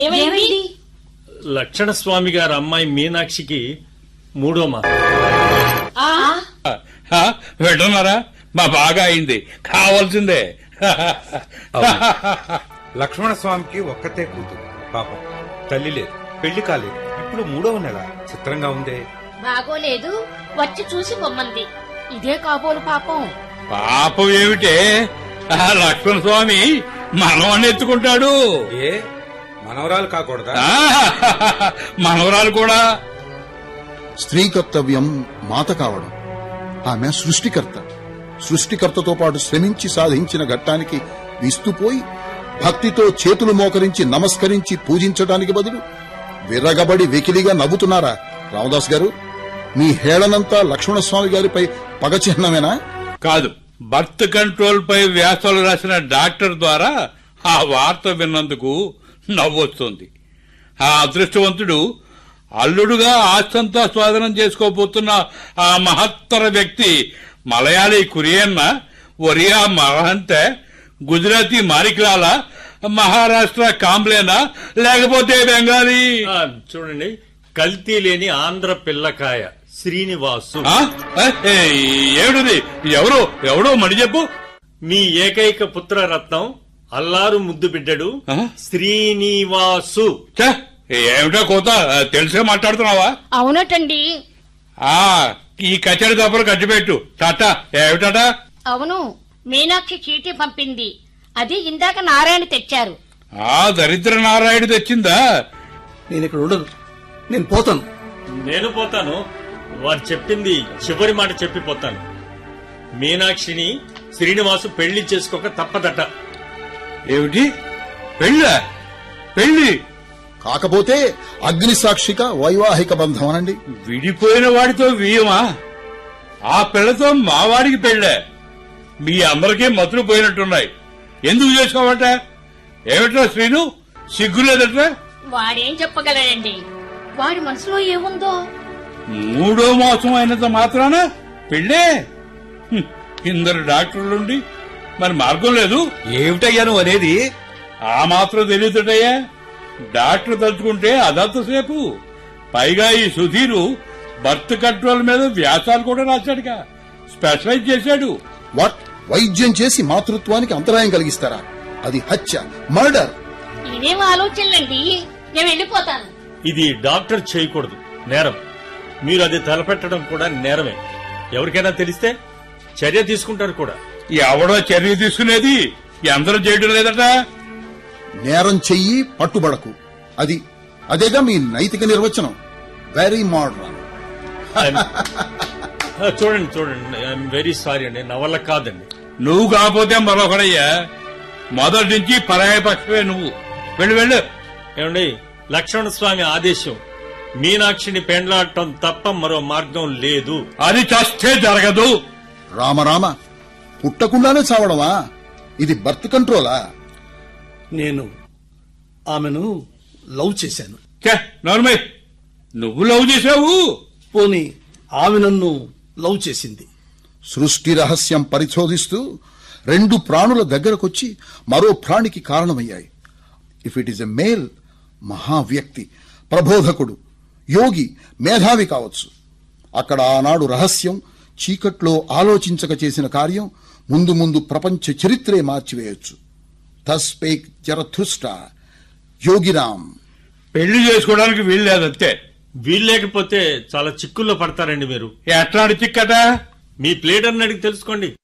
ఏమైంది లక్షణ స్వామి గారి అమ్మాయి మీనాక్షికి మూడో మా ఆ, హా, వింటున్నారా మా బాగా అయింది కావాల్సిందే లక్ష్మణ స్వామికి ఒక్కతే కూతురు పాపం తల్లి లేదు పెళ్లి కాలేదు ఇప్పుడు మూడవ నెల చిత్రంగా ఉందే బాగోలేదు వచ్చి చూసి పొమ్మంది ఇదే కాబోలు పాపం పాపం ఏమిటే ఆ లక్ష్మణ స్వామి మనవాణ్ణి ఎత్తుకుంటాడు ఏ మనవరాలు కాకూడదా ఆ, మనవరాలు కూడా స్త్రీ కర్తవ్యం మాత కావడం ఆమె సృష్టికర్త సృష్టికర్తతో పాటు శ్రమించి సాధించిన ఘట్టానికి విస్తుపోయి భక్తితో చేతులు మోకరించి నమస్కరించి పూజించడానికి బదులు విరగబడి వెకిలిగా నవ్వుతున్నారా రామదాస్ గారు మీ హేళనంతా లక్ష్మణస్వామి గారిపై పగ చిహ్నమేనా కాదు బర్త్ కంట్రోల్ పై వ్యాసాలు రాసిన డాక్టర్ ద్వారా ఆ వార్త విన్నందుకు నవ్వొస్తుంది ఆ అదృష్టవంతుడు అల్లుడుగా ఆస్తంతా స్వాధీనం చేసుకోబోతున్న ఆ మహత్తర వ్యక్తి మలయాళీ కురియన్న ఒరియా మహంతే గుజరాతీ మారిక్లాల మహారాష్ట్ర కాంబ్లేనా లేకపోతే బెంగాలీ ఆ, చూడండి కల్తీ లేని ఆంధ్ర పిల్లకాయ శ్రీనివాసు ఆ? ఏ, ఏమిటిది ఎవరు ఎవడో మడి చెప్పు మీ ఏకైక పుత్రరత్నం అల్లారు ముద్దు బిడ్డడు ఆ? శ్రీనివాసు ఛే, ఏమిటో కోత తెలిసే మాట్లాడుతున్నావా అవునటండి ఆ ఈ కచేరి దెబ్బలు కట్టిపెట్టు టాటా ఏమిటట అవును మీనాక్షి చీటీ పంపింది అది ఇందాక నారాయణ తెచ్చారు ఆ దరిద్ర నారాయణ తెచ్చిందా నేను ఇక్కడ ఉండను నేను పోతాను నేను పోతాను వారు చెప్పింది చివరి మాట చెప్పిపోతాను మీనాక్షిని శ్రీనివాసు పెళ్లి చేసుకోక తప్పదట ఏమిటి పెళ్ళ పెళ్లి కాకపోతే అగ్ని సాక్షిక వైవాహిక బంధం అనండి విడిపోయిన వాడితో వీయమా ఆ పిల్లతో మా వాడికి పెళ్ళే మీ అందరికీ మతులు పోయినట్టున్నాయి ఎందుకు చేసుకోవట ఏమిట్రా శ్రీను సిగ్గులేదట్రా వాడేం చెప్పగలడండి వాడి మనసులో ఏముందో మూడో మాసం అయినంత మాత్రాన పెళ్ళే హ్మ్, ఇందరు డాక్టర్లుండి మరి మార్గం లేదు ఏమిటయ్యా నువ్వు అనేది ఆ మాత్రం తెలియదుటయ్యా డాక్టర్ తలుచుకుంటే అదంతసేపు పైగా ఈ సుధీరు బర్త్ కంట్రోల్ మీద వ్యాసాలు కూడా రాశాడుగా స్పెషలైజ్ చేశాడు వాట్ వైద్యం చేసి మాతృత్వానికి అంతరాయం కలిగిస్తారా అది హత్య మర్డర్ ఇదేం ఆలోచనలండి నేను వెళ్ళిపోతాను ఇది డాక్టర్ చేయకూడదు నేరం మీరు అది తలపెట్టడం కూడా నేరమే ఎవరికైనా తెలిస్తే చర్య తీసుకుంటారు కూడా ఎవడో చర్య తీసుకునేది అందరూ చేయడం లేదట నేరం చెయ్యి పట్టుబడకు అది అదేగా మీ నైతిక నిర్వచనం వెరీ మోడర్న్ I'm- ఆ, చూడండి చూడండి ఐఎమ్ వెరీ సారీ అండి నా వల్ల కాదండి నువ్వు కాకపోతే మరొకడయ్యా మొదటి నుంచి పరాయ పక్షమే నువ్వు వెళ్ళు వెళ్ళు ఏమండి లక్ష్మణ స్వామి ఆదేశం మీనాక్షిని పెండ్లాడటం తప్ప మరో మార్గం లేదు అది చస్తే జరగదు రామరామ పుట్టకుండానే చావడమా ఇది బర్త్ కంట్రోలా నేను ఆమెను లవ్ చేశాను ఛే, నోర్మై నువ్వు లవ్ చేసావు పోనీ ఆమె నన్ను లవ్ చేసింది సృష్టి రహస్యం పరిశోధిస్తూ రెండు ప్రాణుల దగ్గరకొచ్చి మరో ప్రాణికి కారణమయ్యాయి if it is a male మహావ్యక్తి ప్రబోధకుడు యోగి మేధావి కావచ్చు అక్కడ ఆనాడు రహస్యం చీకట్లో ఆలోచించక చేసిన కార్యం ముందు ముందు ప్రపంచ చరిత్రే మార్చివేయొచ్చు తస్పేక్ జరథృష్ట యోగిరామ్ పెళ్లి చేసుకోవడానికి వీలు లేదంతే వీల్లేకపోతే చాలా చిక్కుల్లో పడతారండి మీరు ఎట్లాంటి చిక్కట మీ ప్లేడర్ని అడిగి తెలుసుకోండి